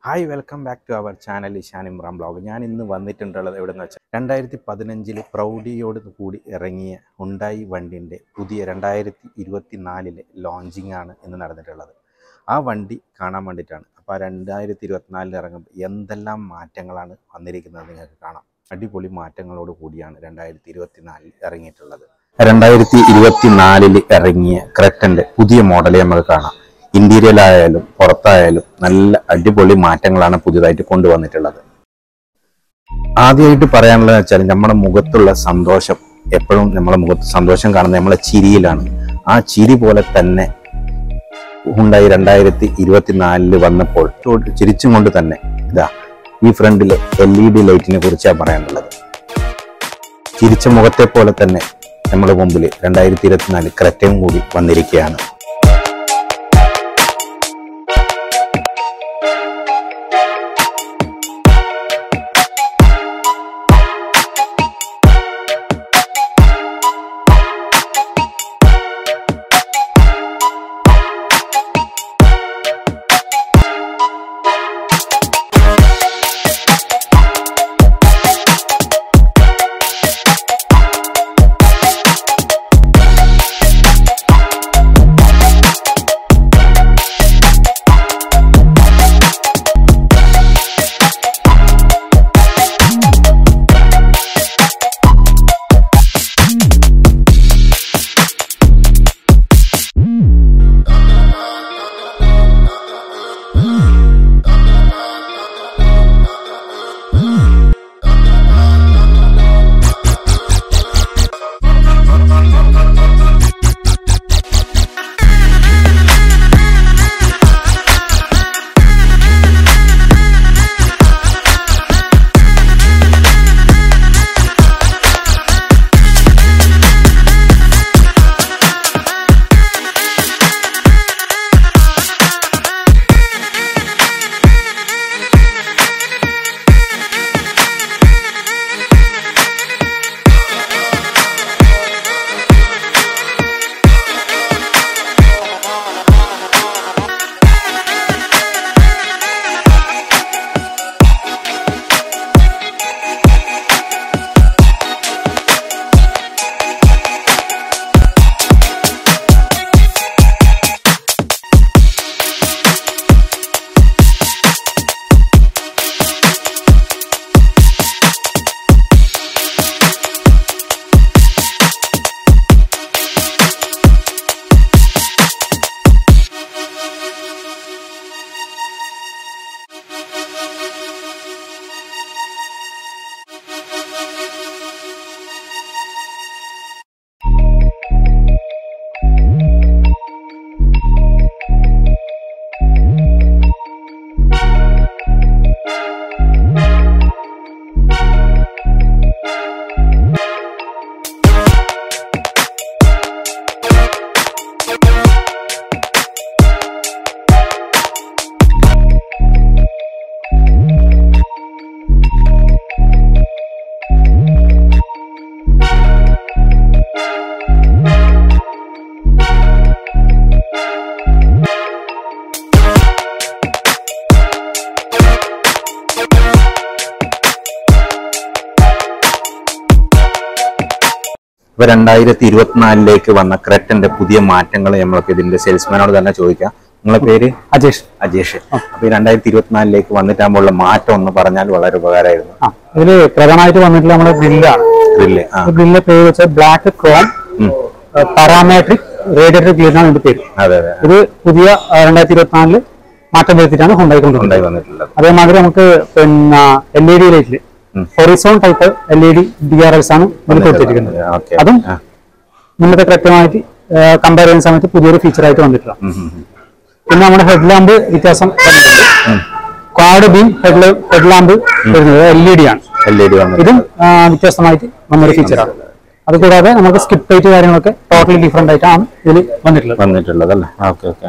Hi welcome back to our channel Ishan Imran blog ഞാൻ ഇന്ന് വന്നിട്ടുള്ളത് എവിടെയെന്ന് വെച്ചാൽ രണ്ടായിരത്തി പതിനഞ്ചിൽ പ്രൗഢിയോട് കൂടി ഇറങ്ങിയ ഉണ്ടായി വണ്ടിൻ്റെ പുതിയ രണ്ടായിരത്തി ഇരുപത്തി നാലിലെ ലോഞ്ചിങ് ആണ് ഇന്ന് നടന്നിട്ടുള്ളത് ആ വണ്ടി കാണാൻ വേണ്ടിയിട്ടാണ് അപ്പോൾ ആ രണ്ടായിരത്തി ഇരുപത്തിനാലിൽ ഇറങ്ങുമ്പോൾ എന്തെല്ലാം മാറ്റങ്ങളാണ് വന്നിരിക്കുന്നത് നിങ്ങൾക്ക് കാണാം അടിപൊളി മാറ്റങ്ങളോട് കൂടിയാണ് രണ്ടായിരത്തി ഇരുപത്തി നാലിൽ ഇറങ്ങിയിട്ടുള്ളത് രണ്ടായിരത്തി ഇരുപത്തി നാലിൽ ഇറങ്ങിയ ക്രെറ്റൻ്റെ പുതിയ മോഡൽ നമുക്ക് കാണാം ഇന്റീരിയലായാലും പുറത്തായാലും നല്ല അടിപൊളി മാറ്റങ്ങളാണ് പുതിയതായിട്ട് കൊണ്ടുവന്നിട്ടുള്ളത് ആദ്യമായിട്ട് പറയാനുള്ളത് വെച്ചാൽ നമ്മുടെ മുഖത്തുള്ള സന്തോഷം എപ്പോഴും നമ്മളെ മുഖത്ത് സന്തോഷം കാണുന്നത് നമ്മളെ ചിരിയിലാണ് ആ ചിരി പോലെ തന്നെ ഉണ്ടായി രണ്ടായിരത്തി ഇരുപത്തിനാലില് വന്നപ്പോൾ ചോ- ചിരിച്ചും കൊണ്ട് തന്നെ ഇതാ ഈ ഫ്രണ്ടിലെ എൽ ഇ ഡി ലൈറ്റിനെ കുറിച്ചാണ് പറയാനുള്ളത് ചിരിച്ച മുഖത്തെ പോലെ തന്നെ നമ്മുടെ മുമ്പിൽ രണ്ടായിരത്തി ഇരുപത്തിനാല് ക്രെറ്റയും കൂടി വന്നിരിക്കുകയാണ് ഇപ്പൊ രണ്ടായിരത്തി ഇരുപത്തിനാലിലേക്ക് വന്ന ക്രെറ്റന്റെ പുതിയ മാറ്റങ്ങൾ നമ്മൾക്ക് ഇതിന്റെ സെയിൽസ്മാനോട് തന്നെ ചോദിക്കാം നിങ്ങളെ പേര് അജേഷ് അജേഷ് അപ്പൊ ഈ രണ്ടായിരത്തി ഇരുപത്തിനാലിലേക്ക് വന്നിട്ടാകുമ്പോഴുള്ള മാറ്റം ഒന്ന് പറഞ്ഞാൽ വളരെ ഉപകാരമായിരുന്നു ആ ഇതില് പ്രധാനമായിട്ട് വന്നിട്ടുള്ള നമ്മുടെ ഗ്രില്ലാണ് ഗ്രില്ല് ആ ഗ്രില്ലിന്റെ പേര് വെച്ചാൽ ബ്ലാക്ക് ക്രോം ഉം. പാരാമെട്രിക് റേഡിയേറ്റർ ഗ്രിൽ എന്നാണ് ഇതിന്റെ പേര് അതെ അതെ ഇത് പുതിയ രണ്ടായിരത്തി ഇരുപത്തിനാലില് മാറ്റം വരുത്തിയിട്ടാണ് ഉണ്ടായി കൊണ്ടുവന്നത് ഉണ്ടായി വന്നിട്ടുള്ളത് അതേമാതിരി നമുക്ക് പിന്നെ എൽ ഇ ഡി ലൈറ്റില് ഉം. Horizon type L E D D R Ls ആണ് ഇതിൽ കൊടുത്തിരിക്കുന്നത് ഓക്കെ അതും മുന്നത്തെ കൃത്യമായിട്ട് കമ്പയർ ചെയ്യുന്ന സമയത്ത് പുതിയൊരു ഫീച്ചർ ആയിട്ട് വന്നിട്ടുള്ള പിന്നെ നമ്മുടെ ഹെഡ് ലാമ്പ് വ്യത്യാസം വന്നിട്ടുണ്ട് quad beam head head lamp വരുന്നത് എൽ ഇ ഡി ആണ് എൽ ഇ ഡി വന്നിട്ട് ഇതും ആ, വ്യത്യസ്തമായിട്ട് വന്നൊരു ഫീച്ചറാണ് അതുകൂടാതെ നമുക്ക് സ്കിപ്പ് ലൈറ്റ് കാര്യങ്ങളൊക്കെ ടോട്ടലി ഡിഫറെന്റ് ആയിട്ടാണ് ഇതിൽ വന്നിട്ടുള്ളത് വന്നിട്ടുള്ളത് അല്ലേ ഓക്കെ ഓക്കെ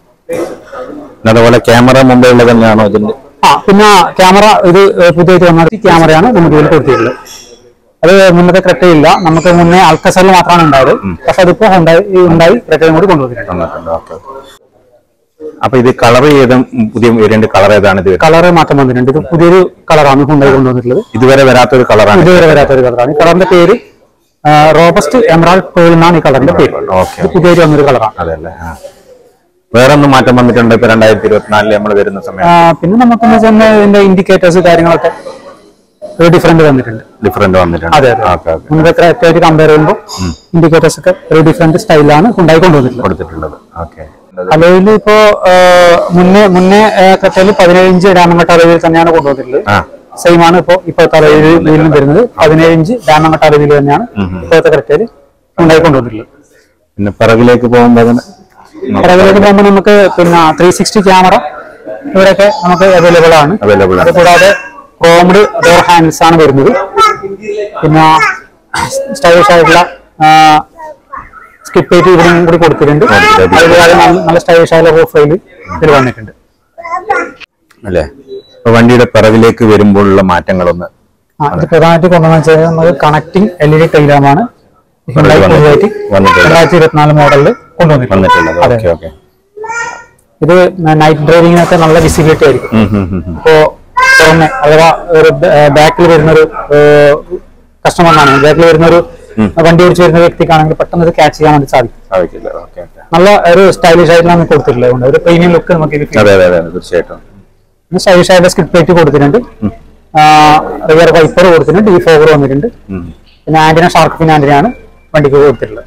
അതുപോലെ ക്യാമറ മുമ്പേ ഉള്ളത് തന്നെയാണോ ഇതിന്റെ ആ പിന്നെ ക്യാമറ ഇത് പുതിയതായിട്ട് വന്ന ക്യാമറയാണ് നമുക്ക് ഇതിൽ കൊടുത്തിട്ടുള്ളത് അത് മുന്നത്തെ ക്രെറ്റയില്ല നമുക്ക് മുന്നേ അൽക്കസറിൽ മാത്രമാണ് ഉണ്ടായത് പക്ഷെ അതിപ്പോ ഉണ്ടായി ഉണ്ടായി ക്രെറ്റയും കൂടി കൊണ്ടുവന്നിട്ടുണ്ട് വന്നിട്ടുണ്ട് ഓക്കെ അപ്പൊ ഇത് കളർ ചെയ്ത പുതിയ വേരിയന്റ് കളർ ഏതാണ് ഇത് വരുന്നത്? കളറ് മാറ്റം വന്നിട്ടുണ്ട് ഇത് പുതിയൊരു കളറാണ് ഹുണ്ടായി കൊണ്ടുവന്നിട്ടുള്ളത് ഇതുവരെ വരാത്തൊരു കളറാണ് ഇതുവരെ വരാത്ത ഒരു കളറാണ് ഈ കളറിന്റെ പേര് റോബസ്റ്റ് എമറാൾഡ് പേൾ എന്നാണ് ഈ കളറിന്റെ പേര് ഓക്കെ ഇത് പുതിയൊരു വന്നൊരു കളറാണ് അതെല്ലേ ആ. വേറെ ഒന്നും മാറ്റം വന്നിട്ടുണ്ട് ഇപ്പൊ രണ്ടായിരത്തി ഇരുപത്തിനാലില് നമ്മൾ വരുന്ന സമയം പിന്നെ നമുക്കെന്ന് വെച്ചാൽ ഇതിന്റെ ഇൻഡിക്കേറ്റേഴ്സ് കാര്യങ്ങളൊക്കെ ഒരു ഡിഫറെന്റ് വന്നിട്ടുണ്ട് ഡിഫറെന്റ് വന്നിട്ടുണ്ട് അതെ അതെ ഓക്കെ ഓക്കെ മുൻപ് ആയിട്ട് കമ്പയർ ചെയ്യുമ്പോൾ ഇൻഡിക്കേറ്റേഴ്സ് ഒക്കെ ഒരു ഡിഫറെന്റ് സ്റ്റൈലാണ് ഉണ്ടായി കൊണ്ടുവന്നിട്ടുള്ളത് കൊടുത്തിട്ടുള്ളത് ഓക്കെ അലോയിൽ ഇപ്പോ ആ, മുന്നേ മുന്നേ കട്ടയിൽ പതിനേഴ് ഇഞ്ച് രാമങ്കട്ട അലോയിൽ തന്നെയാണ് കൊണ്ടുവന്നിട്ടുള്ളത് ആ സെയിം ആണ് ഇപ്പോ ഇപ്പോഴത്തെ അലോയിൽ വീലും വരുന്നത് പതിനേഴ് ഇഞ്ച് രാമങ്കട്ട അലോയിൽ തന്നെയാണ് ഇപ്പോഴത്തെ കറക്റ്റയിൽ ഉണ്ടായി കൊണ്ടുവന്നിട്ടുള്ളത് പിന്നെ പിറകിലേക്ക് പോകുമ്പോ അതിന് പിറകിലേക്ക് പോകുമ്പോൾ നമുക്ക് പിന്നെ ത്രീ സിക്സ്റ്റി ക്യാമറ ഇവരൊക്കെ നമുക്ക് അവൈലബിൾ ആണ് അവൈലബിൾ ആണ് അതുകൂടാതെ ക്രോംഡ് ഡോർ ഹാൻഡ്സ് ആണ് വരുന്നത് പിന്നെ സ്റ്റൈലിഷ് ആയിട്ടുള്ള സ്കിപ്പ് ചെയ്ത് ഇവിടെയും കൂടി കൊടുത്തിട്ടുണ്ട് കൊടുത്തിട്ടുണ്ട്. അതുകൂടാതെ നല്ല- നല്ല സ്റ്റൈലിഷ് ആയിട്ടുള്ള റൂഫ് റെയിൽ ഇതിൽ വന്നിട്ടുണ്ട് അല്ലേ അപ്പൊ വണ്ടിയുടെ പിറകിലേക്ക് വരുമ്പോഴുള്ള മാറ്റങ്ങളൊന്ന് ആ, ഇത് പ്രധാനമായിട്ട് കൊണ്ടുവന്ന് വെച്ചാൽ നമുക്ക് കണക്ടിങ് എൽ ഇ ഡി ടൈലാമാണ് വന്നിട്ടുണ്ട്. പുതിയതായിട്ട് വന്നിട്ടുണ്ട്. രണ്ടായിരത്തി ഇരുപത്തിനാല് മോഡലിൽ കൊണ്ടുവന്നിട്ടുണ്ട് വന്നിട്ടുള്ളത് അതെ. ഓക്കെ ഓക്കെ ഇത് നൈറ്റ് ഡ്രൈവിങ്ങിനൊക്കെ നല്ല വിസിബിലിറ്റി ആയിരിക്കും ഇപ്പോ പുറമെ അഥവാ ഒരു ബാക്കിൽ വരുന്നൊരു കസ്റ്റമറിനാണ് ബാക്കിൽ വരുന്നൊരു വണ്ടി ഓടിച്ച് വരുന്ന വ്യക്തിക്കാണെങ്കിൽ പെട്ടെന്ന് ഇത് ക്യാച്ച് ചെയ്യാൻ വേണ്ടി സാധിക്കും സാധിക്കില്ല ഓക്കെ ഓക്കെ നല്ല ഒരു സ്റ്റൈലിഷ് ആയിട്ട് നമുക്ക് കൊടുത്തിട്ടുള്ളത് അതുകൊണ്ട് ഒരു പ്രീമിയം ലുക്ക് നമുക്ക് ഇത് അതെ അതെ അതെ തീർച്ചയായിട്ടും സ്റ്റൈലിഷ് ആയിട്ട് സ്കിപ്പ് പ്ലേറ്റ് കൊടുത്തിട്ടുണ്ട് റിയർ വൈപ്പർ കൊടുത്തിട്ടുണ്ട് ഡി ഫോർ വന്നിട്ടുണ്ട് ഉം. പിന്നെ ആന്റിന ഷാർക്ക് ഫിൻ ആന്റിനയാണ് വണ്ടിക്ക് കൊടുത്തിട്ടുള്ളത്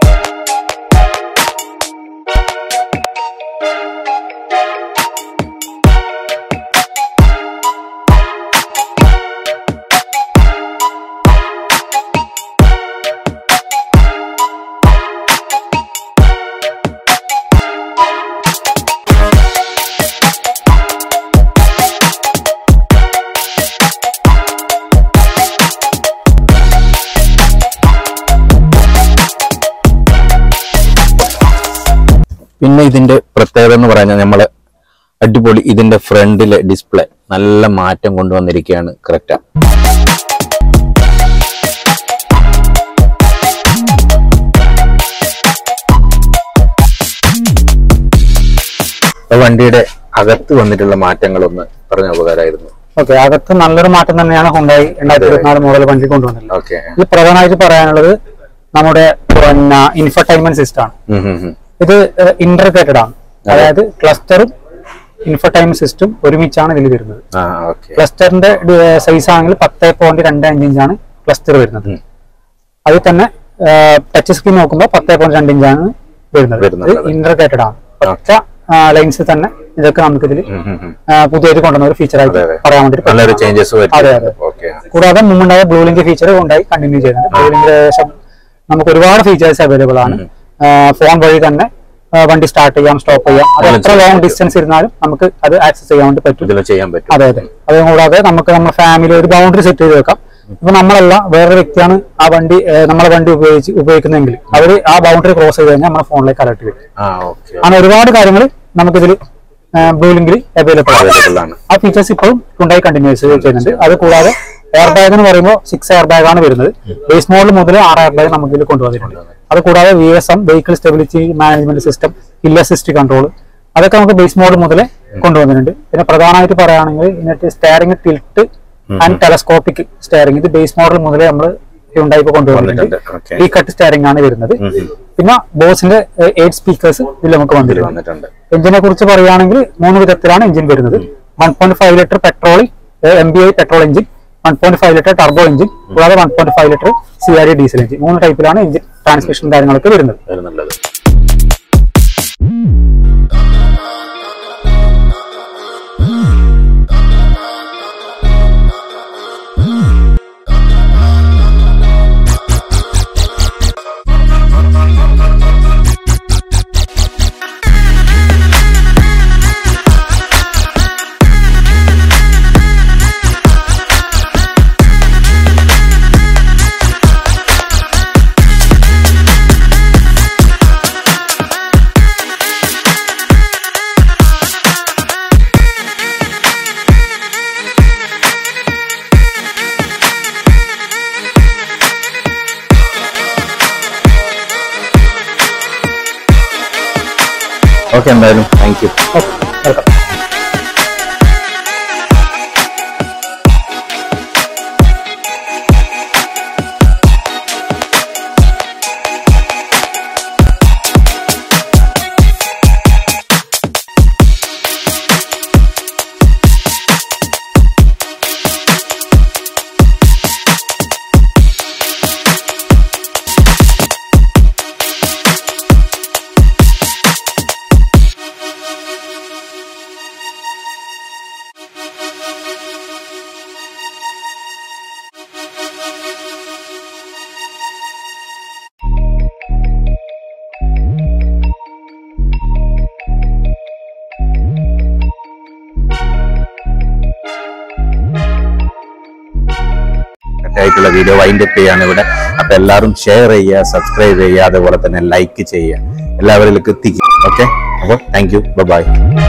പിന്നെ ഇതിന്റെ പ്രത്യേകത എന്ന് പറഞ്ഞാൽ നമ്മള് അടിപൊളി ഇതിന്റെ ഫ്രണ്ടിലെ ഡിസ്പ്ലേ നല്ല മാറ്റം കൊണ്ടുവന്നിരിക്കുകയാണ് കറക്റ്റാ വണ്ടിയുടെ അകത്ത് വന്നിട്ടുള്ള മാറ്റങ്ങളൊന്ന് പറഞ്ഞ ഉപകാരമായിരുന്നു ഓക്കെ അകത്ത് നല്ലൊരു മാറ്റം തന്നെയാണ് ഹുണ്ടായി രണ്ടായിരത്തി ഇരുപത്തിനാല് മോഡൽ വണ്ടി കൊണ്ടുവന്നിട്ടുള്ളത് ഓക്കെ ഇത് പ്രധാനമായിട്ട് പറയാനുള്ളത് നമ്മുടെ പിന്നെ ഇൻഫർടൈൻമെന്റ് സിസ്റ്റം ആണ് ഇത് ഇന്റർഗ്രേറ്റഡ് ആണ് അതായത് ക്ലസ്റ്ററും ഇൻഫർടൈൻമെന്റ് സിസ്റ്റം ഒരുമിച്ചാണ് ഇതിൽ വരുന്നത് ആ ഓക്കെ ക്ലസ്റ്ററിന്റെ സൈസ് ആണെങ്കിൽ പത്ത് പോയിന്റ് രണ്ട് അഞ്ച് ഇഞ്ചാണ് ക്ലസ്റ്റർ വരുന്നത് ഉം. അതിൽ തന്നെ ടച്ച് സ്ക്രീൻ നോക്കുമ്പോൾ പത്ത് പോയിന്റ് രണ്ട് ഇഞ്ചാണ് വരുന്നത് വരുന്നത്. ഇത് ഇന്റർഗ്രേറ്റഡ് ആണ് ഒറ്റ ലൈൻസ് തന്നെ ഇതൊക്കെ നമുക്ക് ഇതിൽ ഉം, ഉം, ഉം. പുതിയതായിട്ട് കൊണ്ടുവന്ന ഒരു ഫീച്ചർ ആയിട്ട് അതെ, അതെ. പറയാൻ വേണ്ടി പറ്റും. നല്ലൊരു ചേഞ്ചസ് അതെ, അതെ. ഓക്കെ കൂടാതെ മുമ്പുണ്ടായ ബ്ലൂ ലിങ്ക് ഫീച്ചർ ഉണ്ടായി കണ്ടിന്യൂ ചെയ്യുന്നുണ്ട് ബ്ലൂ ലിങ്ക് ശേഷം നമുക്ക് ഒരുപാട് ഫീച്ചേഴ്സ് അവൈലബിൾ ആണ് ഫോൺ വഴി തന്നെ ആ, വണ്ടി സ്റ്റാർട്ട് ചെയ്യാം സ്റ്റോപ്പ് ചെയ്യാം അത് അങ്ങനെ എത്ര ലോങ് ഡിസ്റ്റൻസ് ഇരുന്നാലും നമുക്ക് അത് ആക്സസ് ചെയ്യാൻ വേണ്ടി പറ്റും ഇതിൽ ചെയ്യാൻ പറ്റും അതെ അതെ അതും കൂടാതെ നമുക്ക് നമ്മുടെ ഫാമിലി ഒരു ബൗണ്ടറി സെറ്റ് ചെയ്ത് വെക്കാം ഇപ്പൊ നമ്മളല്ല വേറൊരു വ്യക്തിയാണ് ആ വണ്ടി ഏ, നമ്മളെ വണ്ടി ഉപയോഗിച്ച് ഉപയോഗിക്കുന്നെങ്കിൽ അവർ ആ ബൗണ്ടറി ക്രോസ് ചെയ്ത് കഴിഞ്ഞാൽ നമ്മുടെ ഫോണിലേക്ക് അലർട്ട് വരും ആ ഓക്കെ അങ്ങനെ ഒരുപാട് കാര്യങ്ങൾ നമുക്കിതിൽ ബ്ലൂ ലിങ്കിൽ അവൈലബിൾ ആണ് അവൈലബിൾ ആണ് ആ ഫീച്ചേഴ്സ് ഇപ്പോഴും ഉണ്ടായി കണ്ടിന്യൂസ് ചെയ്യുന്നുണ്ട് അത് കൂടാതെ എയർ ബാഗ് എന്ന് പറയുമ്പോൾ സിക്സ് എയർ ബാഗ് ആണ് വരുന്നത് ബേസ് മോഡൽ മുതൽ ആറ് എയർ ബാഗ് നമുക്ക് ഇതിൽ കൊണ്ടുവന്നിട്ടുണ്ട് അത് കൂടാതെ V S M vehicle stability management system hill assist control അതൊക്കെ നമുക്ക് ബേസ് മോഡൽ മുതലേ കൊണ്ടുവന്നിട്ടുണ്ട് പിന്നെ പ്രധാനമായിട്ട് പറയുകയാണെങ്കിൽ ഇതിനകത്ത് steering tilt and telescopic steering ഇത് ബേസ് മോഡൽ മുതലേ നമ്മൾ ഉണ്ടായി കൊണ്ടുവന്നിട്ടുണ്ട് വന്നിട്ടുണ്ട് ഓക്കെ ഈ കട്ട് സ്റ്റാരിങ് ആണ് വരുന്നത് പിന്നെ ബോസിന്റെ എയ്റ്റ് സ്പീക്കേഴ്സ് ഇതിൽ നമുക്ക് വന്നിട്ടുണ്ട് വന്നിട്ടുണ്ട് എഞ്ചിനെ കുറിച്ച് പറയുകയാണെങ്കിൽ മൂന്ന് വിധത്തിലാണ് എഞ്ചിൻ വരുന്നത് one point five litre petrol M B I petrol engine one point five litre turbo engine കൂടാതെ one point five litre C R diesel engine മൂന്ന് ടൈപ്പിലാണ് എഞ്ചിൻ ട്രാൻസ്മിഷൻ കാര്യങ്ങളൊക്കെ വരുന്നത് വരുന്നുള്ളത് ഓക്കെ എന്തായാലും താങ്ക് യു ഓക്കെ വെൽക്കം ആയിട്ടുള്ള video wind up ചെയ്യാണ് ഇവിടെ അപ്പൊ എല്ലാവരും ഷെയർ ചെയ്യുക സബ്സ്ക്രൈബ് ചെയ്യുക അതുപോലെ തന്നെ ലൈക്ക് ചെയ്യുക എല്ലാവരിലേക്ക് എത്തിക്കുക ഓക്കെ അപ്പോൾ താങ്ക് യു ബൈ